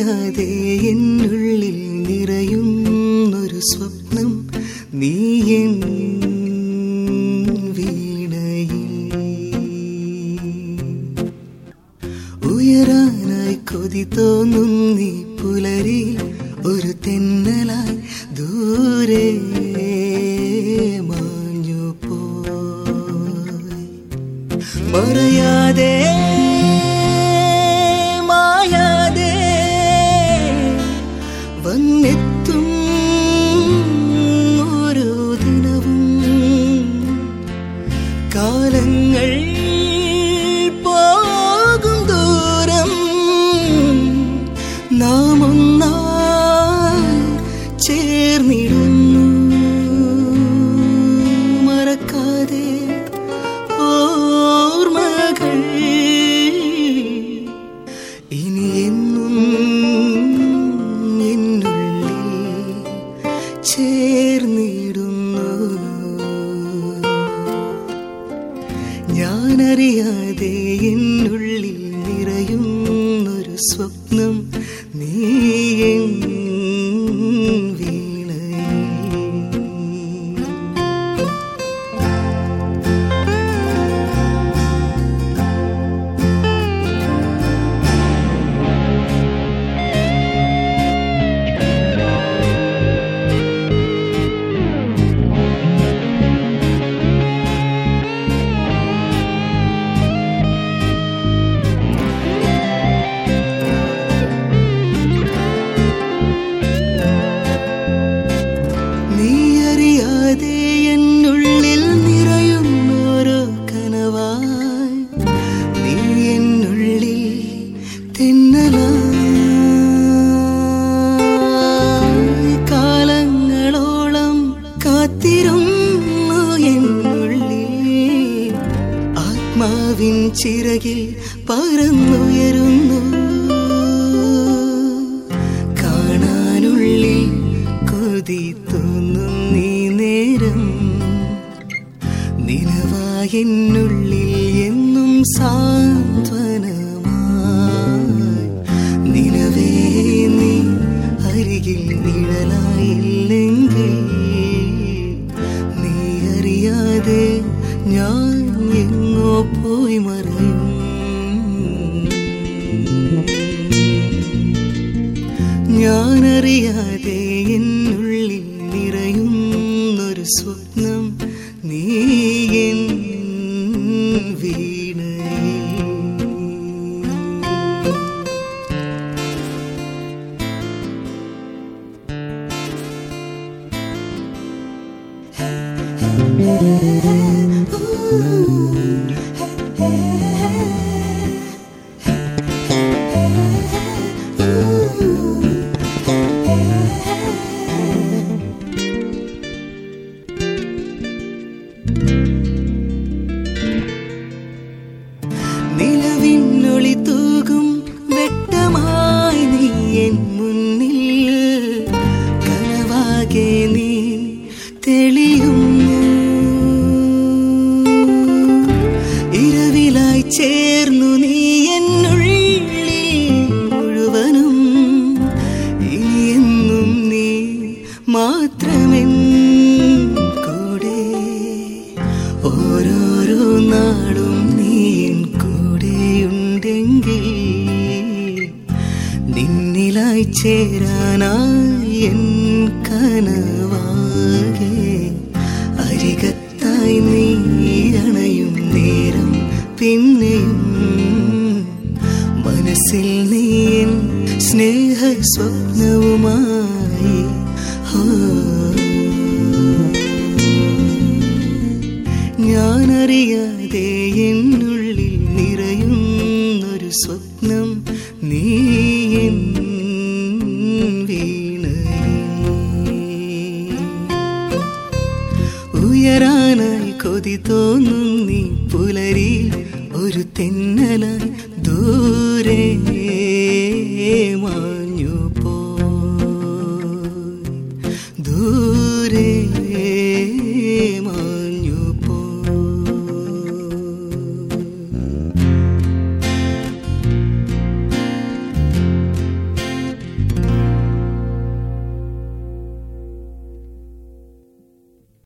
ഞാനറിയാതെ എന്നുള്ളിൽ നിറയുന്നൊരു സ്വപ്നം നീ എൻ വീണയിൽ ഉയരാനായി കൊതി തോന്നും നീ പുലരി ഒരു തെന്നലായി ദൂരെ മാഞ്ഞു പോയി മറയാതെ മായാതെ വന്നെത്തും ഓരോ ദിനവും കാലങ്ങൾ പോകും ദൂരം നാം ഒന്നായി ചേർന്നിടുന്നു മറക്കാതെ ഓർമ്മകൾ ഇനി എന്നും എന്നുള്ളിൽ ചേർന്നിടുന്നു ഞാനറിയാതെ എന്നുള്ളിൽ നിറയുന്നൊരു സ്വപ്നം നീ എൻ വീണയിൽ നീ അറിയാതെ എന്നുള്ളിൽ നിറയുന്നോരോ കനവായി നീ എന്നുള്ളിൽ തെന്നലായി കാലങ്ങളോളം കാത്തിരുന്നു എന്നുള്ളിൽ ആത്മാവിൻ ചിറകിൽ പറന്നുയരുന്നു കാണാനുള്ളിൽ കൊതി തോന്നും നീ നേരം നിലവായെന്നുള്ളിൽ എന്നും സാന്ത്വനമായി നിലവേ നീ അരികിൽ നിഴലായില്ലെങ്കിൽ നീ അറിയാതെ ഞാൻ എങ്ങോ പോയി മറയും ഞാനറിയാതെ എന്നുള്ളിൽ നിറയുന്നൊരു സ്വപ്നം നീ എൻ വീണയിൽ നിലവിന്നൊളി തൂകും വെട്ടമായി നീ എൻ മുന്നിൽ കനവാകെ നീ തെളിയുന്നു ഇരവിലായി ചേർന്നു നീ എന്നുള്ളിൽ മുഴുവനും ഇനിയെന്നും നീ മാത്രമെൻ കൂടെ ഓരോരോ നാടും നീ എൻ കൂടെയുണ്ടെങ്കിൽ നിന്നിലായി ചേരാനായി എൻ കനവാകെ അരികത്തായി നീ അണയും നേരം പിന്നെയും മനസ്സിൽ നീ എൻ സ്നേഹ സ്വപ്നവുമായി ഹോ ഞാനറിയാതെ എന്നുള്ളിൽ നിറയുന്നൊരു സ്വപ്നം നീ എൻ വീണയിൽ ഉയരാനായി കൊതി തോന്നും നീ പുലരി ഒരു തെന്നലായി ദൂരെ